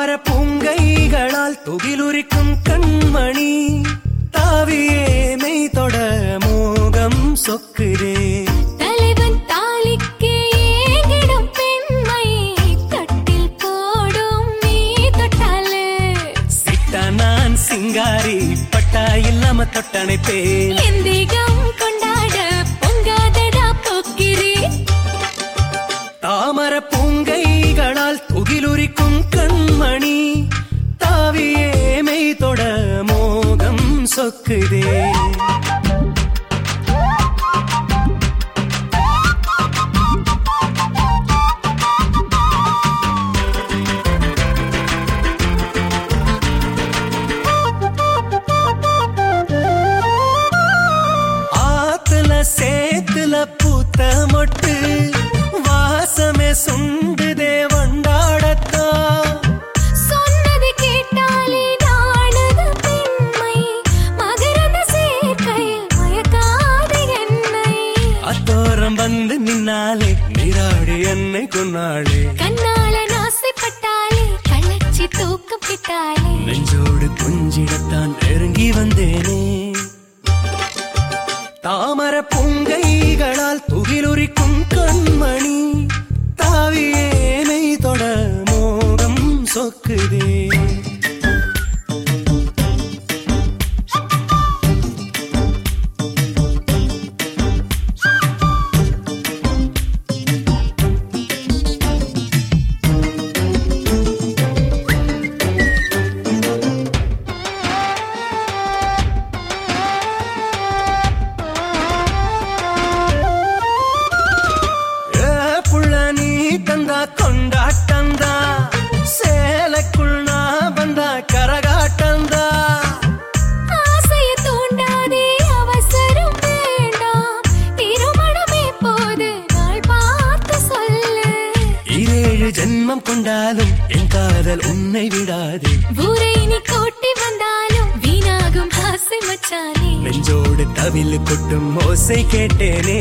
தாமர பூங்கைகளால் துகிலுரிக்கும் கண்மணி தாவியே மெய் தொட மோகம் சொக்குதே தலைவன் தாலிக்கு ஏங்கிடும் பெண்மை தொட்டில் போடும் நீ தொட்டாலே சிட்டா நான் சிங்காரி பட்டா இல்லாம தொட்டணைப்பேன் எந்திகம் கொண்டாட பொங்காதடா போக்கிரி தாமர பூங்கைகளால் துகிலுரிக்கும் கண்மணி தாவியே மெய் தொட மோகம் சொக்குதே ஆத்துல சேத்துல பூத்த மொட்டு வாசமே சுண்டுதே வண்டாடத்தான் சொன்னது கேட்டாலே நாடுது பெண்மை மகரந்த சேர்க்கையில் மயக்காது என்னை அத்தோரம் வந்து நின்னாலே நீராடி என்னை கொன்னாளே கண்ணால நாசைப்பட்டாலே கள்ளச்சி தூக்கம் கிட்டாலே நெஞ்சோடு கொஞ்சிடத்தான் நெருங்கி வந்தேனே தாமர பூங்கைகளால் துகிலுரிக்கும் கண்மணி தாவியேனை தொட மோகம் சொக்குதே ஏ புள்ள நீ தந்தா கொண்டாட்டந்தா சேலைக்குள் நான் வந்தா கரகாட்டந்தா ஆசைய தூண்டாதே அவசரம் வேண்டாம் திருமணமே போது நாள் பார்த்து சொல்லு இரேழு ஜென்மம் கொண்டாலும் என் காதல் உன்னை விடாதே ஊரை நீ கூட்டி வந்தாலும் வீணாகும் ஆசை மச்சானே நெஞ்சோடு தவில் கொட்டும் ஓசை கேட்டேனே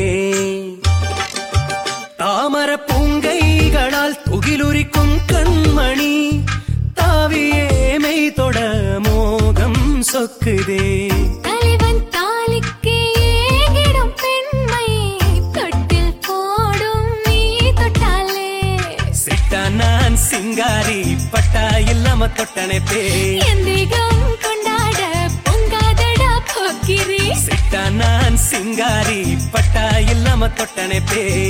தாமர பூங்கைகளால் துகிலுரிக்கும் கண்மணி தாவியே மெய் தொட மோகம் சொக்குதே தலைவன் தாலிக்கு ஏங்கிடும் பெண்மை தொட்டில் போடும் நீ தொட்டாலே சிட்டா நான் சிங்காரி பட்டா இல்லாம தொட்டணைப்பே எந்திகம் கொண்டாட பொங்காதடா போக்கிரி சிட்டா நான் சிங்காரி பட்டா இல்லாம தொட்டணைப்பே